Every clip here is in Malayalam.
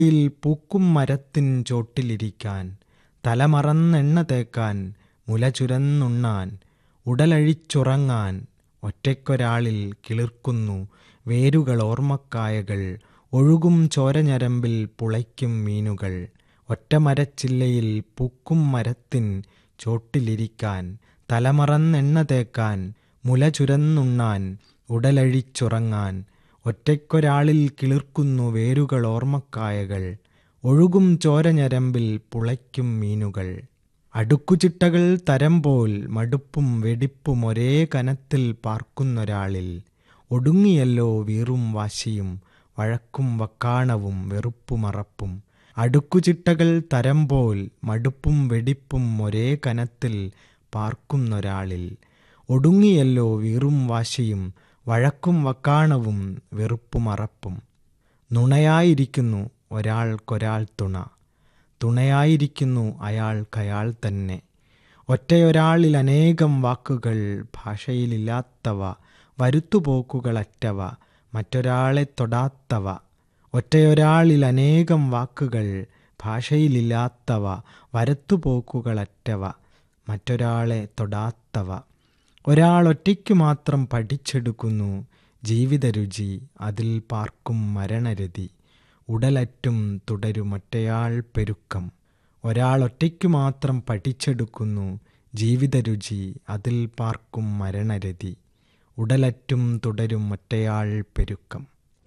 യിൽ പൂക്കും മരത്തിൻ ചോട്ടിലിരിക്കാൻ തലമറന്നെണ്ണ തേക്കാൻ മുല ചുരന്നുണ്ണാൻ ഉടലഴിച്ചുറങ്ങാൻ ഒറ്റയ്ക്കൊരാളിൽ കിളിർക്കുന്നു വേരുകൾ ഓർമ്മക്കായകൾ ഒഴുകും ചോരഞരമ്പിൽ പുളയ്ക്കും മീനുകൾ ഒറ്റമരച്ചില്ലയിൽ പൂക്കും മരത്തിൻ ചോട്ടിലിരിക്കാൻ തലമറന്നെണ്ണ തേക്കാൻ മുല ചുരന്നുണ്ണാൻ ഉടലഴിച്ചുറങ്ങാൻ ഒറ്റയ്ക്കൊരാളിൽ കിളിർക്കുന്നു വേരുകൾ ഓർമ്മക്കായകൾ ഒഴുകും ചോരഞരമ്പിൽ പുളയ്ക്കും മീനുകൾ അടുക്കുചിട്ടകൾ തരം പോൽ മടുപ്പും വെടിപ്പും ഒരേ കനത്തിൽ പാർക്കുന്നൊരാളിൽ ഒടുങ്ങിയല്ലോ വീറും വാശിയും വഴക്കും വക്കാണവും വെറുപ്പുമറപ്പും അടുക്കുചിട്ടകൾ തരം പോൽ മടുപ്പും വെടിപ്പും ഒരേ കനത്തിൽ പാർക്കുന്നൊരാളിൽ ഒടുങ്ങിയല്ലോ വീറും വാശിയും വഴക്കും വക്കാണവും വെറുപ്പുമറപ്പും നുണയായിരിക്കുന്നു ഒരാൾക്കൊരാൾ തുണ തുണയായിരിക്കുന്നു അയാൾക്കയാൾ തന്നെ ഒറ്റയൊരാളിൽ അനേകം വാക്കുകൾ ഭാഷയിലില്ലാത്തവ വരുത്തുപോക്കുകളറ്റവ മറ്റൊരാളെ തൊടാത്തവ ഒറ്റയൊരാളിൽ അനേകം വാക്കുകൾ ഭാഷയിലില്ലാത്തവ വരത്തുപോക്കുകളറ്റവ മറ്റൊരാളെ തൊടാത്തവ ഒരാൾ ഒറ്റയ്ക്കു മാത്രം പഠിച്ചെടുക്കുന്നു ജീവിതരുചി അതിൽ പാർക്കും മരണരതി ഉടലറ്റും തുടരുമൊറ്റയാൾ പെരുക്കം ഒരാൾ ഒറ്റയ്ക്കു മാത്രം പഠിച്ചെടുക്കുന്നു ജീവിതരുചി അതിൽ പാർക്കും മരണരതി ഉടലറ്റും തുടരും ഒറ്റയാൾ പെരുക്കം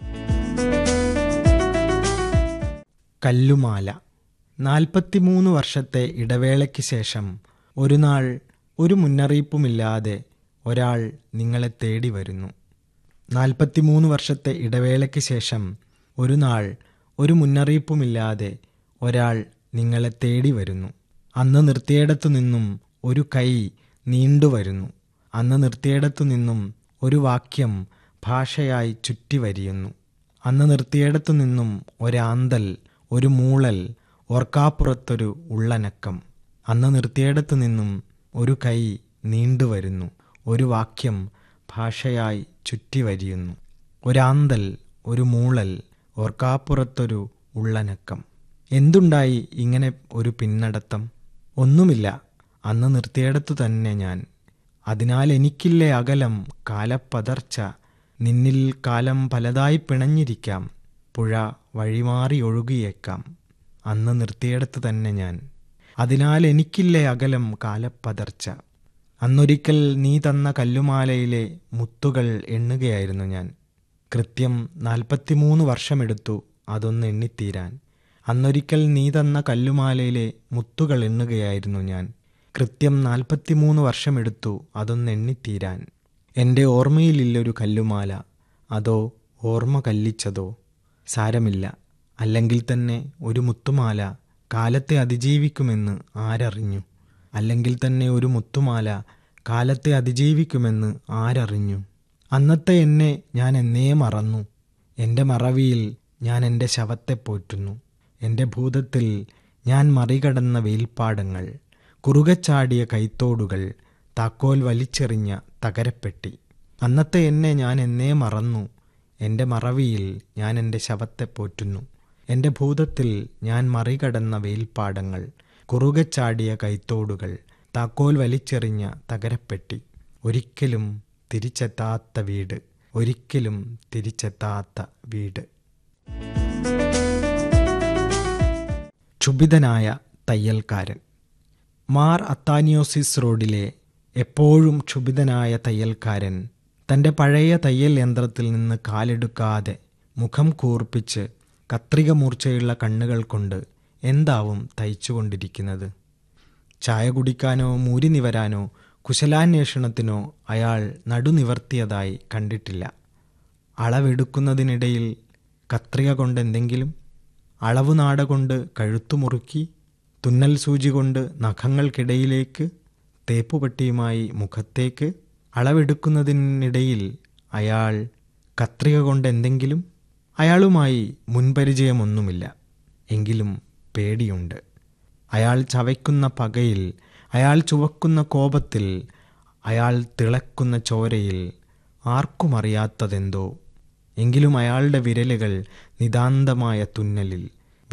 കല്ലുമാല നാൽപ്പത്തിമൂന്ന് വർഷത്തെ ഇടവേളയ്ക്ക് ശേഷം ഒരു നാൾ ഒരു മുന്നറിയിപ്പുമില്ലാതെ ഒരാൾ നിങ്ങളെ തേടി വരുന്നു നാൽപ്പത്തിമൂന്ന് വർഷത്തെ ഇടവേളയ്ക്ക് ശേഷം ഒരു നാൾ ഒരു മുന്നറിയിപ്പുമില്ലാതെ ഒരാൾ നിങ്ങളെ തേടി വരുന്നു അന്ന് നിർത്തിയിടത്തു നിന്നും ഒരു കൈ നീണ്ടുവരുന്നു അന്ന് നിർത്തിയിടത്തു നിന്നും ഒരു വാക്യം ഭാഷയായി ചുറ്റി വരിയുന്നു അന്ന് നിർത്തിയിടത്തു നിന്നും ഒരാന്തൽ ഒരു മൂളൽ ഓർക്കാപ്പുറത്തൊരു ഉള്ളനക്കം അന്ന് നിർത്തിയിടത്തു നിന്നും ഒരു കൈ നീണ്ടുവരുന്നു ഒരു വാക്യം ഭാഷയായി ചുറ്റി വരിയുന്നു ഒരാന്തൽ ഒരു മൂളൽ ഓർക്കാപ്പുറത്തൊരു ഉള്ളനക്കം എന്തുണ്ടായി ഇങ്ങനെ ഒരു പിന്നടത്തം ഒന്നുമില്ല അന്ന് നിർത്തിയിടത്തു തന്നെ ഞാൻ അതിനാൽ എനിക്കില്ലേ അകലം കാലപ്പതർച്ച നിന്നിൽ കാലം പലതായി പിണഞ്ഞിരിക്കാം പുഴ വഴിമാറി ഒഴുകിയേക്കാം അന്ന് നിർത്തിയിടത്ത് തന്നെ ഞാൻ അതിനാൽ എനിക്കില്ലേ അകലം കാലപ്പതർച്ച അന്നൊരിക്കൽ നീ തന്ന കല്ലുമാലയിലെ മുത്തുകൾ എണ്ണുകയായിരുന്നു ഞാൻ കൃത്യം നാൽപ്പത്തിമൂന്ന് വർഷമെടുത്തു അതൊന്ന് എണ്ണിത്തീരാൻ അന്നൊരിക്കൽ നീ തന്ന കല്ലുമാലയിലെ മുത്തുകൾ എണ്ണുകയായിരുന്നു ഞാൻ കൃത്യം നാൽപ്പത്തിമൂന്ന് വർഷമെടുത്തു അതൊന്ന് എണ്ണിത്തീരാൻ എൻ്റെ ഓർമ്മയിലില്ലൊരു കല്ലുമാല അതോ ഓർമ്മ കല്ലിച്ചതോ സാരമില്ല അല്ലെങ്കിൽ തന്നെ ഒരു മുത്തുമാല കാലത്തെ അതിജീവിക്കുമെന്ന് ആരറിഞ്ഞു അല്ലെങ്കിൽ തന്നെ ഒരു മുത്തുമാല കാലത്തെ അതിജീവിക്കുമെന്ന് ആരറിഞ്ഞു അന്നത്തെ എന്നെ ഞാൻ എന്നേ മറന്നു എൻ്റെ മറവിയിൽ ഞാൻ എൻ്റെ ശവത്തെ പോറ്റുന്നു എൻ്റെ ഭൂതത്തിൽ ഞാൻ മറികടന്ന വെയിൽപ്പാടങ്ങൾ കുറുകച്ചാടിയ കൈത്തോടുകൾ താക്കോൽ വലിച്ചെറിഞ്ഞ തകരപ്പെട്ടി അന്നത്തെ എന്നെ ഞാൻ എന്നേ മറന്നു എൻ്റെ മറവിയിൽ ഞാൻ എൻ്റെ ശവത്തെ പോറ്റുന്നു എൻ്റെ ഭൂതത്തിൽ ഞാൻ മറികടന്ന വെയിൽപ്പാടങ്ങൾ കുറുകച്ചാടിയ കൈത്തോടുകൾ താക്കോൽ വലിച്ചെറിഞ്ഞ തകരപ്പെട്ടി ഒരിക്കലും തിരിച്ചെത്താത്ത വീട് ഒരിക്കലും തിരിച്ചെത്താത്ത വീട് ക്ഷുഭിതനായ തയ്യൽക്കാരൻ മാർ അത്താനിയോസിസ് റോഡിലെ എപ്പോഴും ക്ഷുഭിതനായ തയ്യൽക്കാരൻ തൻ്റെ പഴയ തയ്യൽ യന്ത്രത്തിൽ നിന്ന് കാലെടുക്കാതെ മുഖം കൂർപ്പിച്ച് കത്രിക മൂർച്ചയുള്ള കണ്ണുകൾ കൊണ്ട് എന്താവും തയ്ച്ചുകൊണ്ടിരിക്കുന്നത് ചായ കുടിക്കാനോ മൂരി നിവരാനോ കുശലാന്വേഷണത്തിനോ അയാൾ നടുനിവർത്തിയതായി കണ്ടിട്ടില്ല അളവെടുക്കുന്നതിനിടയിൽ കത്രിക കൊണ്ടെന്തെങ്കിലും അളവുനാട കൊണ്ട് കഴുത്തുമുറുക്കി തുന്നൽ സൂചി കൊണ്ട് നഖങ്ങൾക്കിടയിലേക്ക് തേപ്പുപട്ടിയുമായി മുഖത്തേക്ക് അളവെടുക്കുന്നതിനിടയിൽ അയാൾ കത്രിക കൊണ്ട് എന്തെങ്കിലും അയാളുമായി മുൻപരിചയമൊന്നുമില്ല എങ്കിലും പേടിയുണ്ട് അയാൾ ചവയ്ക്കുന്ന പകയിൽ അയാൾ ചുവക്കുന്ന കോപത്തിൽ അയാൾ തിളക്കുന്ന ചോരയിൽ ആർക്കുമറിയാത്തതെന്തോ എങ്കിലും അയാളുടെ വിരലുകൾ നിതാന്തമായ തുന്നലിൽ